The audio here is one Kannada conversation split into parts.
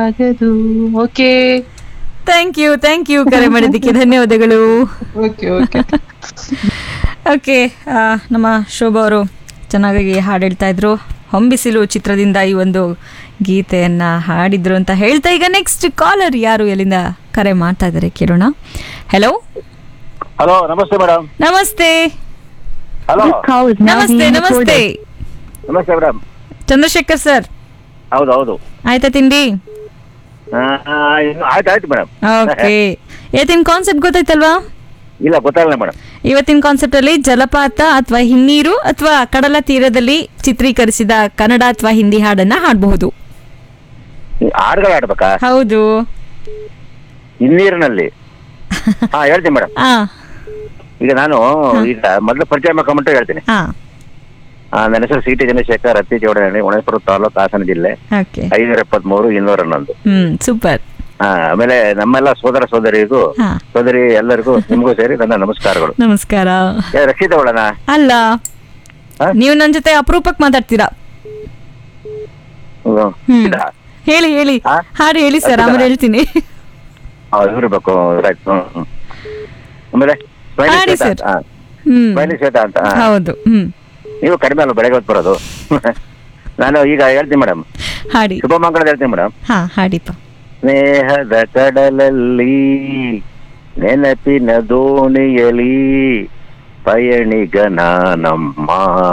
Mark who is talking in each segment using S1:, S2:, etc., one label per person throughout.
S1: ಆಗದು okay
S2: thank you thank you ಕರೆ ಮಾಡಿದ್ದಕ್ಕೆ ಧನ್ಯವಾದಗಳು
S1: ಓಕೆ ಓಕೆ
S2: ಓಕೆ ನಮ್ಮ ಶೋಭಾ ಅವರು ಚೆನ್ನಾಗಿ ಹಾಡು ಹೇಳ್ತಾ ಇದ್ರು ಹೊಂಬಿಸಿಲು ಚಿತ್ರದಿಂದ ಈ ಒಂದು ಗೀತೆಯನ್ನ ಹಾಡಿದ್ರು ಅಂತ ಹೇಳ್ತಾ ಈಗ ನೆಕ್ಸ್ಟ್ ಕಾಲರ್ ಯಾರು ಎಲ್ಲಿಂದ ಕರೆ ಮಾಡ್ತಾ ಇದ್ದಾರೆ ಕೇಳೋಣ ಹಲೋ
S3: ಹಲೋ ನಮಸ್ತೆ ಮೇಡಮ್
S2: ನಮಸ್ತೆ
S3: ಹಲೋ
S2: ನಮಸ್ತೆ ನಮಸ್ತೆ
S3: ನಮಸ್ತೆ ಮೇಡಮ್
S2: ಚಂದ್ರಶೇಖರ್ ಸರ್
S3: ಹೌದು ಹೌದು
S2: ಆಯ್ತಾ ತಿಂಡಿ
S3: ಆ, ಇನ್ನು ಆಯ್ತು ಆಯ್ತು ಮೇಡಮ್
S2: ಓಕೆ ಇವತ್ತಿನ ಕಾನ್ಸೆಪ್ಟ್ ಗೊತ್ತಾಯ್ತಲ್ವಾ
S3: ಇಲ್ಲ ಗೊತ್ತಾಗಲ್ಲ ಮೇಡಮ್
S2: ಇವತ್ತಿನ ಕಾನ್ಸೆಪ್ಟ್ ಅಲ್ಲಿ ಜಲಪಾತ ಅಥವಾ ಹಿನ್ನೀರು ಅಥವಾ ಕಡಲ ತೀರದಲ್ಲಿ ಚಿತ್ರೀಕರಿಸಿದ ಕನ್ನಡ ಅಥವಾ ಹಿಂದಿ ಹಾಡನ್ನ ಹಾಡಬಹುದು
S3: ಹಾಡುಗಳು ಆಡ್ಬೇಕಾ
S2: ಹೌದು
S3: ಹಿನ್ನೀರಿನಲ್ಲಿ ಹಾ ಹೇಳ್ತೀನಿ ಮೇಡಮ್
S2: ಆ
S3: ಈಗ ನಾನು ಈಗ ಮೊದಲು ಪರಿಚಯ ಮಾಡ್ಕೊಂಬಿಟ್ಟು ಹೇಳ್ತೀನಿ
S2: ಹಾ
S3: ಆ, ನನ್ನ ಹೆಸರು ಸಿ ಟಿ ಚಂದ್ರಶೇಖರ್ ಅತ್ತಿ ಚೌಡಹಳ್ಳಿ ಹೊಣೆಪುರ ತಾಲೂಕು ಹಾಸನ ಜಿಲ್ಲೆ
S2: ಓಕೆ
S3: ಐನೂರ ಎಪ್ಪತ್ಮೂರು ಇನ್ನೂರ ಹನ್ನೊಂದು
S2: ಹ್ಮ್ ಸೂಪರ್
S3: ಆ, ಆಮೇಲೆ ನಮ್ಮೆಲ್ಲ ಸೋದರ ಸೋದರಿಗೂ
S2: ಹಾ
S3: ಸೋದರಿ ಎಲ್ಲರಿಗೂ ನಿಮಗೂ ಸೇರಿ ನನ್ನ ನಮಸ್ಕಾರಗಳು
S2: ನಮಸ್ಕಾರ
S3: ಏ, ರಕ್ಷಿತ ಅವಳನ
S2: ಅಲ್ಲ
S3: ಹಾ?
S2: ನೀವು ನನ್ನ ಜೊತೆ ಅಪರೂಪಕ್ಕೆ ಮಾತಾಡ್ತೀರಾ
S3: ಹ್ಮ್.
S2: ಹ್ಮ್
S3: ಇದಾ?
S2: ಹೇಳಿ ಹೇಳಿ
S3: ಹಾ?
S2: ಹಾಡು ಹೇಳಿ ಸರ್ ಆಮೇಲೆ ಹೇಳ್ತೀನಿ
S3: ಆ, ಇವ್ರಿರ್ಬೇಕು ರೈಟ್ ಹ್ಮ್ ಹ್ಮ್. ಆಮೇಲೆ ಸ್ಮೈಲಿ
S2: ಹಾಡಿ
S3: ಶ್ವೇತಾ
S2: ಸರ್.
S3: ಅಂತ. ಹಾ,
S2: ಹ್ಮ್
S3: ಸ್ಮೈಲಿ ಶ್ವೇತಾ ಅಂತ ಹಾ.
S2: ಹೌದು ಹ್ಮ್
S3: ನೀವು ಕಡಿಮೆ ಅಲ್ಲ ಬೆಳಗ್ಗೆ ಹೊತ್ತು ಬರೋದು ನಾನು ಈಗ ಹೇಳ್ತೀನಿ ಮೇಡಮ್
S2: ಹಾಡಿ
S3: ಶುಭ ಮಂಗಳದ ಹೇಳ್ತೀನಿ ಮೇಡಮ್
S2: ಹಾ ಹಾಡಿಪ್ಪ
S3: ಸ್ನೇಹದ ಕಡಲಲ್ಲಿ ನೆನಪಿನ ದೋಣಿಯಲಿ ಪಯಣಿಗನ ನಮ್ಮ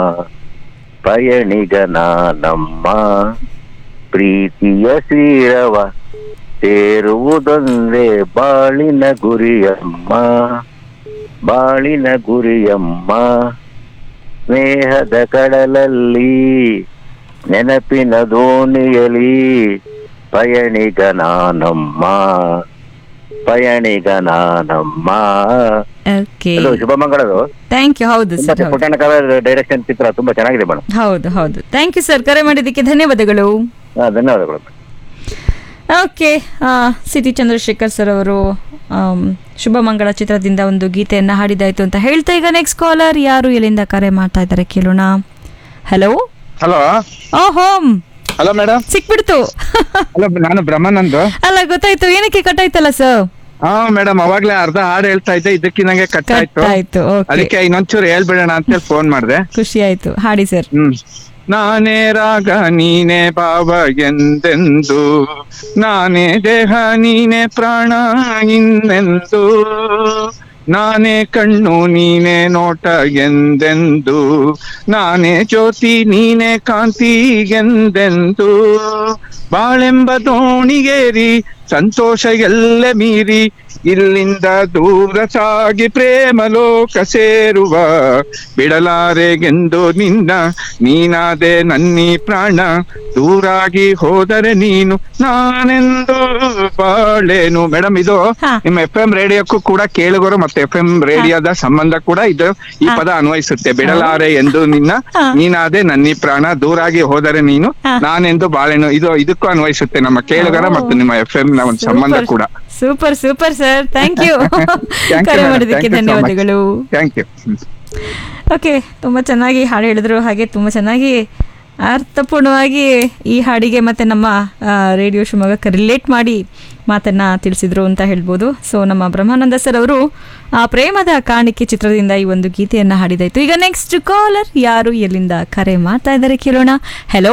S3: ಪಯಣಿಗನ ನಮ್ಮ ಪ್ರೀತಿಯ ಶ್ರೀರವ ಸೇರುವುದೊಂದೇ ಬಾಳಿನ ಗುರಿಯಮ್ಮ ಬಾಳಿನ ಗುರಿಯಮ್ಮ ಸ್ನೇಹದ ಕಡಲಲ್ಲಿ ನೆನಪಿನ ದೋಣಿಯಲಿ ಪಯಣಿಗನಾನಮ್ಮ ಪಯಣಿಗನಾನಮ್ಮ
S2: ಓಕೆ
S3: ಅದು ಶುಭ ಮಂಗಳದು
S2: ಥ್ಯಾಂಕ್ ಯು ಹೌದು
S3: ತುಂಬಾ
S2: ಸರ್ ಹೌದು
S3: ಪುಟ್ಟಣ ಕಲರ್ ಡೈರೆಕ್ಷನ್ ಚಿತ್ರ ತುಂಬಾ ಚೆನ್ನಾಗಿದೆ ಮೇಡಮ್
S2: ಹೌದು ಹೌದು ಥ್ಯಾಂಕ್ ಯು ಸರ್ ಕರೆ ಮಾಡಿದ್ದಕ್ಕೆ ಧನ್ಯವಾದಗಳು
S3: ಧನ್ಯವಾದಗಳು
S2: ಓಕೆ ಸಿಟಿ ಚಂದ್ರಶೇಖರ್ ಸರ್ ಅವರು ಆಮ್, ಶುಭ ಮಂಗಳ ಚಿತ್ರದಿಂದ ಒಂದು ಗೀತೆಯನ್ನು ಹಾಡಿದಾಯ್ತು ಅಂತ ಹೇಳ್ತಾ ಈಗ ನೆಕ್ಸ್ಟ್ ಕಾಲರ್ ಯಾರು ಎಲ್ಲಿಂದ ಕರೆ ಮಾಡ್ತಾ ಇದ್ದಾರೆ ಕೇಳೋಣ ಹಲೋ
S4: ಹಲೋ
S2: ಓ ಹೋಮ್
S4: ಹಲೋ ಮೇಡಮ್
S2: ಸಿಕ್ಬಿಡ್ತು
S4: ಹಲೋ ನಾನು ಬ್ರಹ್ಮಾನಂದ್
S2: ಅಲ್ಲ ಗೊತ್ತಾಯ್ತು ಏನಕ್ಕೆ ಕಟ್ಟಾಯ್ತಲ್ಲ ಸರ್
S4: ಹಾ ಮೇಡಮ್ ಅವಾಗ್ಲೇ ಅರ್ಧ ಹಾಡು ಹೇಳ್ತಾ ಇದ್ದೆ ಇದಕ್ಕಿನಂಗೆ ಕಟ್ ಆಯ್ತು
S2: ಕಟ್ಟಾಯ್ತು ಓಕೆ
S4: ಅದಕ್ಕೆ ಇನ್ನೊಂಚೂರು ಹೇಳ್ಬಿಡೋಣ ಅಂತೇಳಿ ಫೋನ್ ಮಾಡಿದೆ
S2: ಖುಷಿ ಆಯ್ತು ಹಾಡಿ ಸರ್
S4: ಹ್ಮ್ ನಾನೇ ರಾಗ ನೀನೇ ಭಾವ ಎಂದೆಂದು ನಾನೇ ದೇಹ ನೀನೇ ಪ್ರಾಣ ಇನ್ನೆಂದು ನಾನೇ ಕಣ್ಣು ನೀನೇ ನೋಟ ಎಂದೆಂದು ನಾನೇ ಜ್ಯೋತಿ ನೀನೇ ಕಾಂತಿ ಎಂದೆಂದು ಬಾಳೆಂಬ ದೋಣಿಗೇರಿ ಸಂತೋಷ ಎಲ್ಲ ಮೀರಿ ಇಲ್ಲಿಂದ ದೂರ ಸಾಗಿ ಪ್ರೇಮ ಲೋಕ ಸೇರುವ ಬಿಡಲಾರೆಗೆಂದು ನಿನ್ನ ನೀನಾದೆ ನನ್ನಿ ಪ್ರಾಣ ದೂರಾಗಿ ಹೋದರೆ ನೀನು ನಾನೆಂದು ಬಾಳೇನು ಮೇಡಮ್ ಇದು
S2: ಹಾ.
S4: ನಿಮ್ಮ ಎಫ್ ಎಂ ರೇಡಿಯೋಕ್ಕೂ ಕೂಡ ಕೇಳುಗರು ಮತ್ತೆ ಎಫ್ ಎಂ ರೇಡಿಯೋದ ಸಂಬಂಧ ಕೂಡ ಇದು ಈ ಪದ ಅನ್ವಯಿಸುತ್ತೆ ಬಿಡಲಾರೆ ಎಂದು ನಿನ್ನ
S2: ಹಾ.
S4: ನೀನಾದೆ ನನ್ನಿ ಪ್ರಾಣ ದೂರಾಗಿ ಹೋದರೆ ನೀನು
S2: ಹಾ.
S4: ನಾನೆಂದು ಬಾಳೆನು ಇದು ಇದಕ್ಕೂ ಅನ್ವಯಿಸುತ್ತೆ ನಮ್ಮ ಕೇಳುಗರ
S2: ಓ.
S4: ಮತ್ತು ನಿಮ್ಮ ಎಫ್ ಎಂ ನ ಒಂದು ಸಂಬಂಧ ಕೂಡ
S2: super super sir thank you
S4: Thank you,
S2: ಕರೆ
S4: madam.
S2: ಮಾಡಿದ್ದಕ್ಕೆ
S4: Thank you so much.
S2: ಧನ್ಯವಾದಗಳು
S4: ಥ್ಯಾಂಕ್ ಯು
S2: ಓಕೆ ತುಂಬ ಚೆನ್ನಾಗಿ ಹಾಡು ಹೇಳಿದ್ರು ಹಾಗೆ ತುಂಬ ಚೆನ್ನಾಗಿ ಅರ್ಥಪೂರ್ಣವಾಗಿ ಈ ಹಾಡಿಗೆ ಮತ್ತು ನಮ್ಮ ರೇಡಿಯೋ ಶಿವಮೊಗ್ಗಕ್ಕೆ ರಿಲೇಟ್ ಮಾಡಿ ಮಾತನ್ನು ತಿಳಿಸಿದ್ರು ಅಂತ ಹೇಳ್ಬೋದು ಸೊ ನಮ್ಮ ಬ್ರಹ್ಮಾನಂದ ಸರ್ ಅವರು ಆ ಪ್ರೇಮದ ಕಾಣಿಕೆ ಚಿತ್ರದಿಂದ ಈ ಒಂದು ಗೀತೆಯನ್ನು ಹಾಡಿದಾಯ್ತು ಈಗ ನೆಕ್ಸ್ಟ್ ಕಾಲರ್ ಯಾರು ಎಲ್ಲಿಂದ ಕರೆ ಮಾಡ್ತಾ ಇದ್ದಾರೆ ಕೇಳೋಣ ಹೆಲೋ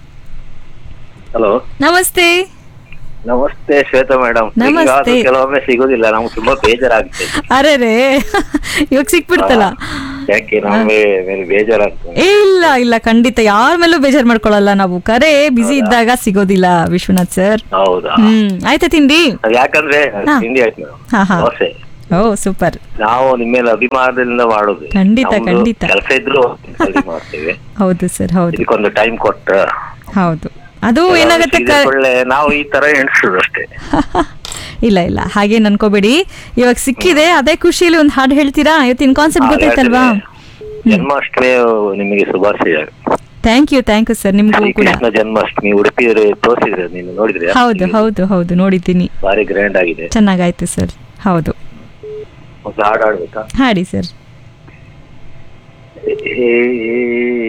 S3: ಹಲೋ
S2: ನಮಸ್ತೆ
S3: ನಮಸ್ತೆ ಶ್ವೇತಾ ಮೇಡಮ್
S2: ನಮಸ್ತೆ.
S3: ಕೆಲವೊಮ್ಮೆ ಸಿಗೋದಿಲ್ಲ ನಮ್ಗೆ ತುಂಬಾ ಬೇಜಾರಾಗುತ್ತೆ
S2: ಅರೆ ರೇ ಇವಾಗ ಸಿಕ್ಬಿಡ್ತಲ್ಲ
S3: ಯಾಕೆ ನಮ್ಗೆ ಮೇಲೆ ಬೇಜಾರಾಗ್ತದೆ
S2: ಏ, ಇಲ್ಲ ಇಲ್ಲ ಖಂಡಿತ ಯಾರ ಮೇಲೂ ಬೇಜಾರ್ ಮಾಡ್ಕೊಳಲ್ಲ ನಾವು ಕರೆ ಬಿಸಿ ಇದ್ದಾಗ ಸಿಗೋದಿಲ್ಲ ವಿಶ್ವನಾಥ್ ಸರ್
S3: ಹೌದಾ
S2: ಹ್ಮ್ ಆಯ್ತಾ ತಿಂಡಿ
S3: ಅದ್ ಯಾಕಂದ್ರೆ
S2: ಹಾ.
S3: ತಿಂಡಿ ಆಯ್ತು ಮೇಡಮ್
S2: ಹಾ ಹಾ
S3: ದೋಸೆ
S2: ಓ ಸೂಪರ್
S3: ನಾವು ನಿಮ್ಮ ಮೇಲೆ ಅಭಿಮಾನದಿಂದ ಮಾಡೋದು
S2: ಖಂಡಿತ, ಖಂಡಿತ.
S3: ಕೆಲಸ ಇದ್ರು ಜಲ್ದಿ ಮಾಡ್ತೇವೆ
S2: ಹೌದು ಸರ್ ಹೌದು
S3: ಇದಕ್ಕೊಂದು ಟೈಮ್ ಕೊಟ್ಟ
S2: ಹೌದು ಅದು ಏನಾಗತ್ತೆ
S3: ಇದು
S2: ಕ-
S3: ಒಳ್ಳೆ ನಾವು ಈ ತರ ಎಣಿಸುದು ಅಷ್ಟೇ
S2: ಇಲ್ಲ ಇಲ್ಲ ಹಾಗೇನ್ ಅನ್ಕೋಬೇಡಿ ಇವಾಗ ಸಿಕ್ಕಿದೆ ಅದೇ ಖುಷಿಯಲ್ಲಿ ಒಂದು ಹಾಡು ಹೇಳ್ತೀರಾ ಇವತ್ತಿನ ಕಾನ್ಸೆಪ್ಟ್ ಗೊತ್ತಾಯ್ತಲ್ವಾ
S3: ಹಾಗಾದ್ರೆ ಜನ್ಮಾಷ್ಟಮಿ ನಿಮಗೆ ಶುಭಾಶಯ
S2: thank you thank you sir ನಿಮ್ಗೂ ಕೂಡ
S3: ಶ್ರೀಕೃಷ್ಣ ಜನ್ಮಾಷ್ಟಮಿ ಉಡುಪಿ ತೋರಿಸಿದ್ರೆ ನೀನು ನೋಡಿದ್ರೆ
S2: ಹೌದು ಹೌದು ಹೌದು ನೋಡಿದ್ದೀನಿ
S3: ಭಾರಿ ಗ್ರ್ಯಾಂಡ್ ಆಗಿದೆ
S2: ಚೆನ್ನಾಗಾಯ್ತು ಸರ್ ಹೌದು
S3: ಒಂದು ಹಾಡು ಆಡ್ಬೇಕಾ
S2: ಹಾಡಿ ಸರ್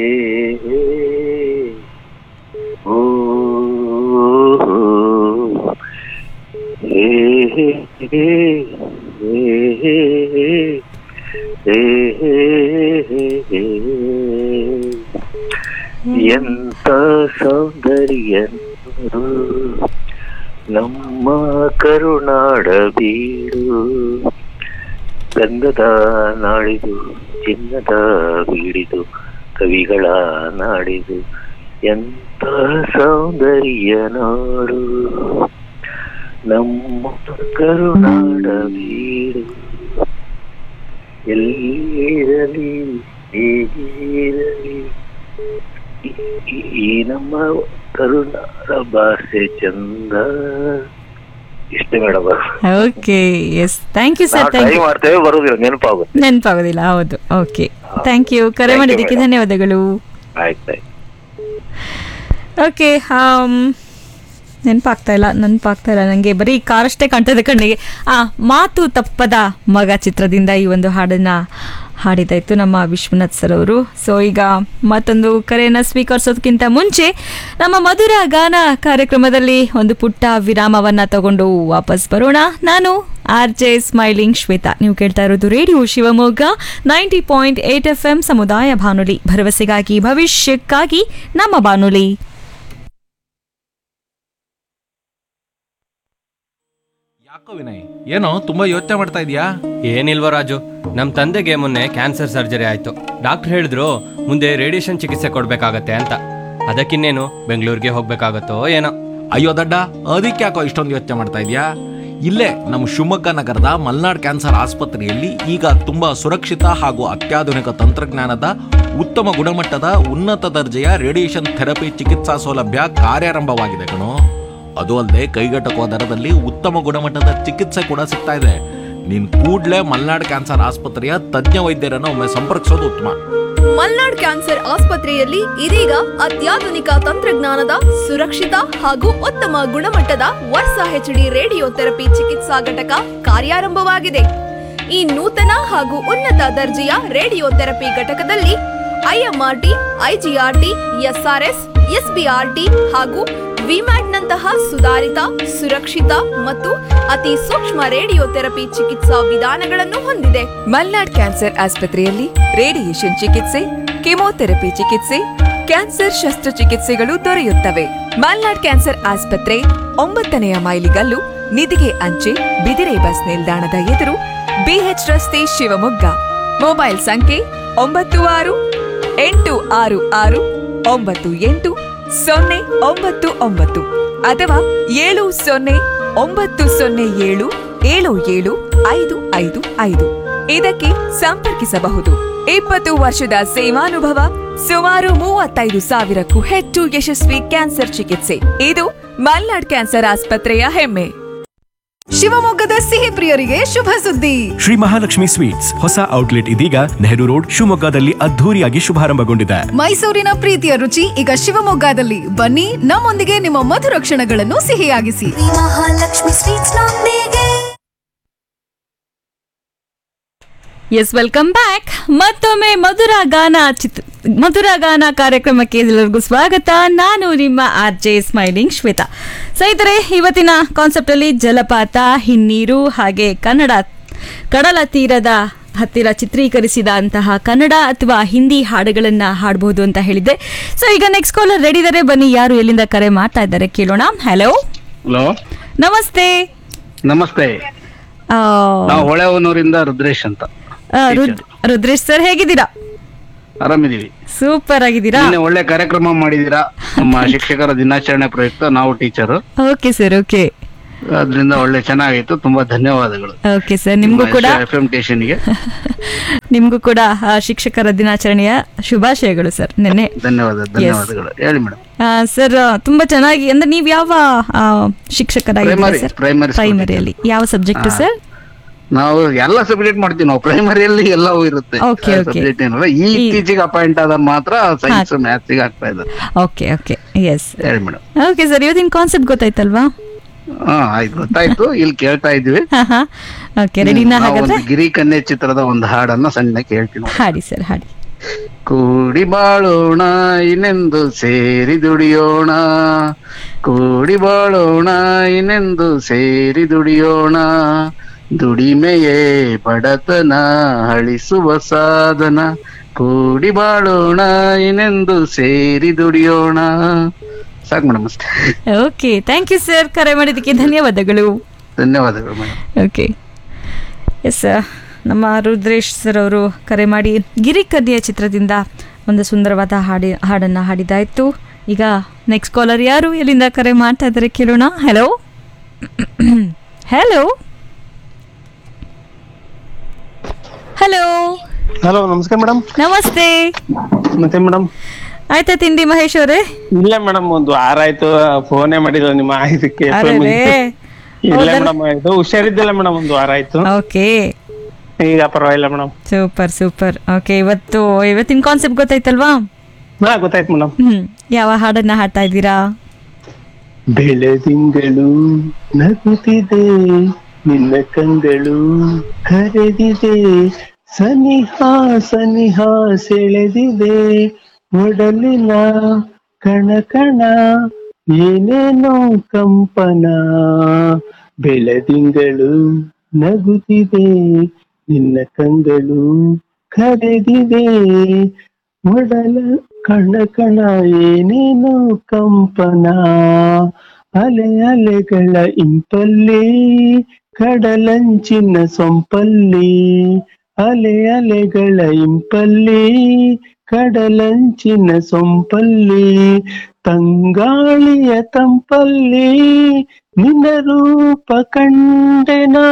S3: ಓ ಹೇ ಹೇ ಹೇ ಹೇ ಹೇ ಎಂತ ಸೌಂದರ್ಯ ನಮ್ಮ ಕರುನಾಡ ಬೀಡು ಗಂಧದ ನಾಡಿದು ಚಿನ್ನದ ಬೀಡಿದು ಕವಿಗಳ ನಾಡಿದು ಎಂತ ಸೌಂದರ್ಯ ನಾಡು ನಮ್ಮ ಕರುನಾಡ ಬೀಡು ಎಲ್ಲಿರಲಿ ಹೇಗಿರಲಿ ಈ- ಈ ನಮ್ಮ ಕರುನಾಡ ಭಾಷೆ ಚಂದ ಇಷ್ಟೇ madam
S2: okay yes thank you sir
S3: ನಾವು
S2: ಥ್ಯಾಂಕ್
S3: ಟ್ರೈ
S2: ಯು
S3: ಮಾಡ್ತೇವೆ ಬರುದಿಲ್ಲ ನೆನಪಾಗುತ್ತೆ
S2: ನೆನಪಾಗೋದಿಲ್ಲ ಹೌದು ಓಕೆ ಥ್ಯಾಂಕ್ ಯು ಕರೆ
S3: Thank you,
S2: ಮಾಡಿದ್ದಕ್ಕೆ
S3: madam.
S2: ಧನ್ಯವಾದಗಳು
S3: ಆಯ್ತು ಆಯ್ತು
S2: ಓಕೆ ನೆನಪಾಗ್ತಾ ಇಲ್ಲ ನೆನಪಾಗ್ತಾ ಇಲ್ಲ ನನಗೆ ಬರೀ ಕಾರಷ್ಟೇ ಕಾಣ್ತದೆ ಕಣ್ಣಿಗೆ ಆ ಮಾತು ತಪ್ಪದ ಮಗ ಚಿತ್ರದಿಂದ ಈ ಒಂದು ಹಾಡನ್ನ ಹಾಡಿದಾಯ್ತು ನಮ್ಮ ವಿಶ್ವನಾಥ್ ಸರ್ ಅವರು ಸೊ ಈಗ ಮತ್ತೊಂದು ಕರೆಯನ್ನು ಸ್ವೀಕರಿಸೋದಕ್ಕಿಂತ ಮುಂಚೆ ನಮ್ಮ ಮಧುರ ಗಾನ ಕಾರ್ಯಕ್ರಮದಲ್ಲಿ ಒಂದು ಪುಟ್ಟ ವಿರಾಮವನ್ನ ತಗೊಂಡು ವಾಪಸ್ ಬರೋಣ ನಾನು ಆರ್ ಜೆ ಸ್ಮೈಲಿಂಗ್ ಶ್ವೇತಾ ನೀವು ಕೇಳ್ತಾ ಇರೋದು radio Shivamogga ninety point eight F M ಸಮುದಾಯ ಬಾನುಲಿ ಭರವಸೆಗಾಗಿ ಭವಿಷ್ಯಕ್ಕಾಗಿ ನಮ್ಮ ಬಾನುಲಿ
S5: ಯಾಕೋ ವಿನಯ್ ಏನೋ ತುಂಬಾ ಯೋಚನೆ ಮಾಡ್ತಾ ಇದೀಯಾ
S6: ಏನಿಲ್ವ ರಾಜು ನಮ್ಮ ತಂದೆಗೆ ಮೊನ್ನೆ ಕ್ಯಾನ್ಸರ್ ಸರ್ಜರಿ ಆಯ್ತು ಡಾಕ್ಟರ್ ಹೇಳಿದ್ರು ಮುಂದೆ ರೇಡಿಯೇಷನ್ ಚಿಕಿತ್ಸೆ ಕೊಡ್ಬೇಕಾಗತ್ತೆ ಅಂತ ಅದಕ್ಕಿನ್ನೇನು ಬೆಂಗಳೂರಿಗೆ ಹೋಗ್ಬೇಕಾಗತ್ತೋ ಏನೋ
S5: ಅಯ್ಯೋ ದಡ್ಡ ಅದಕ್ಕೆ ಯಾಕೋ ಇಷ್ಟೊಂದು ಯೋಚನೆ ಮಾಡ್ತಾ ಇದೀಯಾ ಇಲ್ಲೇ ನಮ್ಮ ಶಿವಮೊಗ್ಗ ನಗರದ ಮಲ್ನಾಡ್ ಕ್ಯಾನ್ಸರ್ ಆಸ್ಪತ್ರೆಯಲ್ಲಿ ಈಗ ತುಂಬಾ ಸುರಕ್ಷಿತ ಹಾಗೂ ಅತ್ಯಾಧುನಿಕ ತಂತ್ರಜ್ಞಾನದ ಉತ್ತಮ ಗುಣಮಟ್ಟದ ಉನ್ನತ ದರ್ಜೆಯ ರೇಡಿಯೇಷನ್ ಥೆರಪಿ ಚಿಕಿತ್ಸಾ ಸೌಲಭ್ಯ ಕಾರ್ಯಾರಂಭವಾಗಿದೆ ಕಣೋ ಅದು ಅಲ್ಲದೆ ಕೈಗೆಟಕುವ ದರದಲ್ಲಿ ಉತ್ತಮ ಗುಣಮಟ್ಟದ ಚಿಕಿತ್ಸೆ ಕೂಡ ಸಿಗ್ತಾ ಇದೆ ನೀನ್ ಕೂಡ್ಲೇ ಮಲ್ನಾಡ್ ಕ್ಯಾನ್ಸರ್ ಆಸ್ಪತ್ರೆಯ ತಜ್ಞ ವೈದ್ಯರನ್ನು ಒಮ್ಮೆ ಸಂಪರ್ಕಿಸೋದು ಉತ್ತಮ
S7: ಮಲ್ನಾಡ್ ಕ್ಯಾನ್ಸರ್ ಆಸ್ಪತ್ರೆಯಲ್ಲಿ ಇದೀಗ ಅತ್ಯಾಧುನಿಕ ತಂತ್ರಜ್ಞಾನದ ಸುರಕ್ಷಿತ ಹಾಗೂ ಉತ್ತಮ ಗುಣಮಟ್ಟದ ವರ್ಷ ಹೆಚ್ಡಿ ರೇಡಿಯೋ ಥೆರಪಿ ಚಿಕಿತ್ಸಾ ಘಟಕ ಕಾರ್ಯಾರಂಭವಾಗಿದೆ ಈ ನೂತನ ಹಾಗೂ ಉನ್ನತ ದರ್ಜೆಯ ರೇಡಿಯೋ ಥೆರಪಿ ಘಟಕದಲ್ಲಿ ಐಎಂಆರ್ಟಿ ಐಜಿಆರ್ಟಿ ಎಸ್ಆರ್ಎಸ್ ಎಸ್ಬಿಆರ್ಟಿ ಹಾಗೂ ವಿಮ್ಯಾಟ್ನಂತಹ ಸುಧಾರಿತ ಸುರಕ್ಷಿತ ಮತ್ತು ಅತಿ ಸೂಕ್ಷ್ಮ ರೇಡಿಯೋ ಥೆರಪಿ ಚಿಕಿತ್ಸಾ ವಿಧಾನಗಳನ್ನು ಹೊಂದಿದೆ
S8: ಮಲ್ನಾಡ್ ಕ್ಯಾನ್ಸರ್ ಆಸ್ಪತ್ರೆಯಲ್ಲಿ ರೇಡಿಯೇಷನ್ ಚಿಕಿತ್ಸೆ ಕೆಮೊಥೆರಪಿ ಚಿಕಿತ್ಸೆ ಕ್ಯಾನ್ಸರ್ ಶಸ್ತ್ರಚಿಕಿತ್ಸೆಗಳು ದೊರೆಯುತ್ತವೆ ಮಲ್ನಾಡ್ ಕ್ಯಾನ್ಸರ್ ಆಸ್ಪತ್ರೆ ಒಂಬತ್ತನೆಯ ಮೈಲಿಗಲ್ಲು ನಿಧಿಗೆ ಅಂಚೆ ಬಿದಿರೆ ಬಸ್ ನಿಲ್ದಾಣದ ಎದುರು ಬಿಎಚ್ ರಸ್ತೆ ಶಿವಮೊಗ್ಗ ಮೊಬೈಲ್ ಸಂಖ್ಯೆ ಒಂಬತ್ತು ಆರು ಎಂಟು ಆರು ಆರು ಒಂಬತ್ತು ಎಂಟು ಸೊನ್ನೆ ಒಂಬತ್ತು ಒಂಬತ್ತು ಅಥವಾ ಏಳು ಸೊನ್ನೆ ಒಂಬತ್ತು ಸೊನ್ನೆ ಏಳು ಏಳು ಏಳು ಐದು ಐದು ಐದು ಇದಕ್ಕೆ ಸಂಪರ್ಕಿಸಬಹುದು ಇಪ್ಪತ್ತು ವರ್ಷದ ಸೇವಾನುಭವ ಸುಮಾರು ಮೂವತ್ತೈದು ಸಾವಿರಕ್ಕೂ ಹೆಚ್ಚು ಯಶಸ್ವಿ ಕ್ಯಾನ್ಸರ್ ಚಿಕಿತ್ಸೆ ಇದು ಮಲ್ನಾಡ್ ಕ್ಯಾನ್ಸರ್ ಆಸ್ಪತ್ರೆಯ ಹೆಮ್ಮೆ
S7: ಶಿವಮೊಗ್ಗದ ಸಿಹಿ ಪ್ರಿಯರಿಗೆ ಶುಭ ಸುದ್ದಿ
S9: ಶ್ರೀ ಮಹಾಲಕ್ಷ್ಮಿ ಸ್ವೀಟ್ಸ್ ಹೊಸ ಔಟ್ಲೆಟ್ ಇದೀಗ ನೆಹರು ರೋಡ್ ಶಿವಮೊಗ್ಗದಲ್ಲಿ ಅದ್ಧೂರಿಯಾಗಿ ಶುಭಾರಂಭಗೊಂಡಿದೆ
S7: ಮೈಸೂರಿನ ಪ್ರೀತಿಯ ರುಚಿ ಈಗ ಶಿವಮೊಗ್ಗದಲ್ಲಿ ಬನ್ನಿ ನಮ್ಮೊಂದಿಗೆ ನಿಮ್ಮ ಮಧುರ ಕ್ಷಣಗಳನ್ನು ಸಿಹಿಯಾಗಿಸಿ
S10: ಮಹಾಲಕ್ಷ್ಮಿ ಸ್ವೀಟ್ಸ್ ನೊಂದಿಗೆ
S2: ಎಸ್ ವೆಲ್ಕಮ್ ಬ್ಯಾಕ್ ಮತ್ತೊಮ್ಮೆ ಮಧುರ ಗಾನ ಚಿತ್ರ ಮಧುರ ಗಾನ ಕಾರ್ಯಕ್ರಮಕ್ಕೆ ಎಲ್ಲರಿಗೂ ಸ್ವಾಗತ ನಾನು ನಿಮ್ಮ ಆರ್ ಜೆ ಸ್ಮೈಲಿಂಗ್ ಶ್ವೇತಾ ಸ್ನೇಹಿತರೆ ಇವತ್ತಿನ ಕಾನ್ಸೆಪ್ಟ್ ಅಲ್ಲಿ ಜಲಪಾತ ಹಿನ್ನೀರು ಹಾಗೆ ಕನ್ನಡ ಕಡಲ ತೀರದ ಹತ್ತಿರ ಚಿತ್ರೀಕರಿಸಿದ ಅಂತಹ ಕನ್ನಡ ಅಥವಾ ಹಿಂದಿ ಹಾಡುಗಳನ್ನ ಹಾಡಬಹುದು ಅಂತ ಹೇಳಿದ್ದೆ ಸೊ ಈಗ ನೆಕ್ಸ್ಟ್ ಕಾಲರ್ ರೆಡಿ ಇದ್ದಾರೆ ಬನ್ನಿ ಯಾರು ಎಲ್ಲಿಂದ ಕರೆ ಮಾಡ್ತಾ ಇದ್ದಾರೆ ಕೇಳೋಣ ಹಲೋ
S11: ಹಲೋ
S2: ನಮಸ್ತೆ
S11: ನಮಸ್ತೆ
S2: ಆ,
S11: ನಾವು ಹೊಳೆಹೊನ್ನೂರಿಂದ ರುದ್ರೇಶ್ ಅಂತ
S2: ಆ, ರುದ್- ರುದ್ರೇಶ್ ಸರ್ ಹೇಗಿದ್ದೀರಾ
S11: ಆರಾಮಿದೀವಿ
S2: ಸೂಪರ್ ಆಗಿದ್ದೀರಾ
S11: ನಿನ್ನೆ ಒಳ್ಳೆ ಕಾರ್ಯಕ್ರಮ ಮಾಡಿದೀರಾ ನಮ್ಮ ಶಿಕ್ಷಕರ ದಿನಾಚರಣೆ ಪ್ರಯುಕ್ತ ನಾವು ಟೀಚರ್
S2: ಓಕೆ ಸರ್ ಓಕೆ
S11: ಅದರಿಂದ ಒಳ್ಳೆ ಚೆನ್ನಾಗಿತ್ತು ತುಂಬಾ ಧನ್ಯವಾದಗಳು
S2: ಓಕೆ ಸರ್ ನಿಮ್ಗೂ ಕೂಡ
S11: ಎಫ್ ಎಂ ಸ್ಟೇಷನ್ಗೆ
S2: ನಿಮ್ಗೂ ಕೂಡ ಆ, ಶಿಕ್ಷಕರ ದಿನಾಚರಣೆಯ ಶುಭಾಶಯಗಳು ಸರ್ ನೆನ್ನೆ
S11: ಧನ್ಯವಾದ ಧನ್ಯವಾದಗಳು ಹೇಳಿ ಮೇಡಮ್
S2: ಆ, ಸರ್ ತುಂಬಾ ಚೆನ್ನಾಗಿ ಅಂದ್ರೆ ನೀವು ಯಾವ ಆ, ಶಿಕ್ಷಕರಾಗಿದ್ದೀರಾ
S11: Primary,
S2: ಸರ್
S11: primary school
S2: ಪ್ರೈಮರಿಯಲ್ಲಿ ಯಾವ ಸಬ್ಜೆಕ್ಟ್
S11: ಹಾ.
S2: ಸರ್
S11: ನಾವು ಎಲ್ಲ ಸಬ್ಜೆಕ್ಟ್ ಮಾಡ್ತೀವಿ ನಾವು ಪ್ರೈಮರಿಯಲ್ಲಿ ಎಲ್ಲವೂ ಇರುತ್ತೆ
S2: Okay, okay.
S11: ಸಬ್ಜೆಕ್ಟ್ ಏನಲ್ಲ ಈ
S2: ಈ-
S11: ಇತ್ತೀಚೆಗೆ ಅಪಾಯಿಂಟ್ ಆದ ಮಾತ್ರ ಸೈನ್ಸ್ ಮ್ಯಾಥ್ಸ್ ಗೆ ಆಗ್ತಾ ಇದ್ದಾರೆ
S2: ಓಕೆ ಓಕೆ ಎಸ್
S11: ಹೇಳಿ ಮೇಡಮ್
S2: ಓಕೆ ಸರ್ ಇವತ್ತಿನ ಕಾನ್ಸೆಪ್ಟ್ ಗೊತ್ತಾಯ್ತಲ್ವಾ
S11: ಹಾ ಆಯ್ತು ಗೊತ್ತಾಯ್ತು ಇಲ್ಲಿ ಕೇಳ್ತಾ ಇದ್ವಿ
S2: ಓಕೆ ರೆಡಿನಾ
S11: ನಾವು
S2: ಹಾಗಾದ್ರೆ
S11: ಒಂದು ಗಿರಿ ಕನ್ಯೆ ಚಿತ್ರದ ಒಂದು ಹಾಡನ್ನ ಸಣ್ಣ ಕೇಳ್ತೀನಿ
S2: ಹಾಡಿ ಸರ್ ಹಾಡಿ
S11: ಕೂಡಿ ಬಾಳೋಣ ಇನ್ನೆಂದು ಸೇರಿ ದುಡಿಯೋಣ ಕೂಡಿ ಬಾಳೋಣ ಇನ್ನೆಂದು ಸೇರಿ ದುಡಿಯೋಣ ದುಡಿಮೆಯೇ ಬಡತನ ಅಳಿಸುವ ಸಾಧನ ಕೂಡಿ ಬಾಳೋಣ ಇನ್ನೆಂದು ಸೇರಿ ದುಡಿಯೋಣ ಸಾಕು ಮೇಡಮ್ ಅಷ್ಟೇ
S2: ಓಕೆ ಥ್ಯಾಂಕ್ ಯು ಸರ್ ಕರೆ ಮಾಡಿದ್ದಕ್ಕೆ ಧನ್ಯವಾದಗಳು
S11: ಧನ್ಯವಾದಗಳು ಮೇಡಮ್
S2: ಓಕೆ ಎಸ್ ನಮ್ಮ ರುದ್ರೇಶ್ ಸರ್ ಅವರು ಕರೆ ಮಾಡಿ ಗಿರಿಕನ್ಯೆ ಚಿತ್ರದಿಂದ ಒಂದು ಸುಂದರವಾದ ಹಾಡಿ ಹಾಡನ್ನು ಹಾಡಿದಾಯಿತು ಈಗ ನೆಕ್ಸ್ಟ್ ಕಾಲರ್ ಯಾರು ಎಲ್ಲಿಂದ ಕರೆ ಮಾಡ್ತಾ ಇದ್ದಾರೆ ಕೇಳೋಣ ಹಲೋ ಹಲೋ ಹಲೋ
S12: ಹಲೋ ನಮಸ್ಕಾರ ಮೇಡಮ್
S2: ನಮಸ್ತೆ
S12: ಮತ್ತೆ ಮೇಡಮ್
S2: ಆಯ್ತಾ ತಿಂಡಿ ಮಹೇಶ್ ಅವರೇ
S12: ಇಲ್ಲ ಮೇಡಮ್ ಒಂದು ವಾರ ಆಯ್ತು ಫೋನೇ ಮಾಡಿಲ್ಲ ನಿಮ್ಮ ಇದಕ್ಕೆ
S2: ಅರೆರೇ.
S12: ಇಲ್ಲ
S2: ಹೌದಾ?
S12: ಮೇಡಮ್ ಇದು ಹುಷಾರಿದ್ದಿಲ್ಲ ಮೇಡಮ್ ಒಂದು ವಾರ ಆಯ್ತು
S2: ಓಕೆ
S12: ಈಗ ಪರವಾಗಿಲ್ಲ ಮೇಡಮ್
S2: ಸೂಪರ್ ಸೂಪರ್ ಓಕೆ ಇವತ್ತು ಇವತ್ತಿನ ಕಾನ್ಸೆಪ್ಟ್ ಗೊತ್ತಾಯ್ತಲ್ವಾ
S12: ಹಾ ಗೊತ್ತಾಯ್ತು ಮೇಡಮ್
S2: ಹ್ಮ್ ಯಾವ ಹಾಡನ್ನ ಹಾಡ್ತಾ ಇದ್ದೀರಾ
S12: ಬೆಳೆದಿಂಗಳು ನಗುತ್ತಿದೆ ನಿನ್ನ ಕಂಗಳು ಕರೆದಿದೆ ಸನಿಹ ಸನಿಹ ಸೆಳೆದಿದೆ ಒಡಲಿನ ಕಣ ಕಣ ಏನೇನೋ ಕಂಪನ ಬೆಳದಿಂಗಳು ನಗುತ್ತಿದೆ ನಿನ್ನ ಕಂಗಳು ಕರೆದಿದೆ ಒಡಲ ಕಣ ಕಣ ಏನೇನೋ ಕಂಪನ ಅಲೆ ಅಲೆಗಳ ಇಂಪಲ್ಲಿ ಕಡಲಂಚಿನ ಸೊಂಪಲ್ಲಿ ಅಲೆ ಅಲೆಗಳ ಇಂಪಲ್ಲಿ ಕಡಲಂಚಿನ ಸೊಂಪಲ್ಲಿ ತಂಗಾಳಿಯ ತಂಪಲ್ಲಿ ನಿನ್ನ ರೂಪ ಕಂಡೆನಾ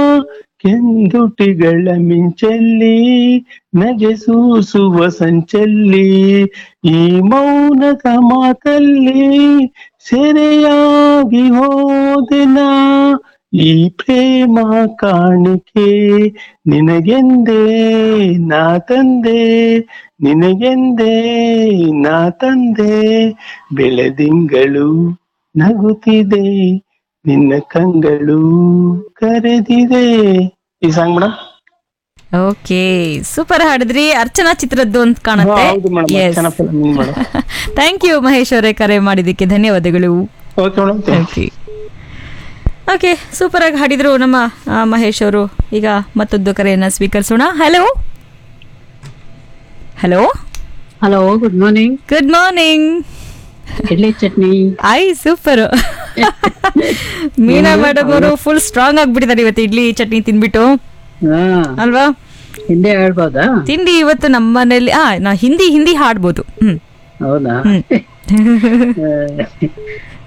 S12: ಕೆಂದುಟಿಗಳ ಮಿಂಚಲ್ಲಿ ನಗೆ ಸೂಸುವ ಸಂಚಲ್ಲಿ ಈ ಮೌನದ ಮಾತಲ್ಲಿ ಸೆರೆಯಾಗಿ ಹೋದೆನಾ ಈ ಪ್ರೇಮ ಕಾಣಿಕೆ ನಿನಗೆಂದೇ ನಾ ತಂದೆ ನಿನಗೆಂದೇ ನಾ ತಂದೆ ಬೆಳೆದಿಂಗಳು ನಗುತ್ತಿದೆ ನಿನ್ನ ಕಂಗಳು ಕರೆದಿದೆ ಈ ಸಾಂಗ್ ಮೇಡಮ್
S2: ಓಕೆ ಸೂಪರ್ ಹಾಡಿದ್ರಿ ಅರ್ಚನಾ ಚಿತ್ರದ್ದು ಅಂತ ಕಾಣುತ್ತೆ
S12: ಹೌದು madam Archana film madam
S2: thank you Mahesh ಅವರೇ ಕರೆ ಮಾಡಿದ್ದಕ್ಕೆ ಧನ್ಯವಾದಗಳು
S12: ಓಕೆ ಮೇಡಮ್
S2: ಓಕೆ ಓಕೆ ಸೂಪರ್ ಆಗಿ ಹಾಡಿದ್ರು ನಮ್ಮ ಆ, ಮಹೇಶ್ ಅವರು ಈಗ ಮತ್ತೊಂದು ಕರೆಯನ್ನ ಸ್ವೀಕರಿಸೋಣ hello hello
S13: hello good morning
S2: good morning
S13: idli chutney
S2: ಐ ಸೂಪರ್ ಮೀನಾ ಮೇಡಮ್ ಅವರು ಫುಲ್ ಸ್ಟ್ರಾಂಗ್ ಆಗ್ಬಿಟ್ಟಿದ್ದಾರೆ ಇವತ್ತು ಇಡ್ಲಿ ಚಟ್ನಿ ತಿನ್ಬಿಟ್ಟು
S13: ಹಾ
S2: ಅಲ್ವಾ
S13: ಹಿಂದೆ ಹೇಳ್ಬೋದಾ
S2: ತಿಂಡಿ ಇವತ್ತು ನಮ್ಮ ಮನೇಲಿ ಆ ನಾ ಹಿಂದಿ ಹಿಂದಿ ಹಾಡ್ಬೋದು ಹ್ಮ್
S13: ಹೌದಾ
S2: ಹ್ಮ್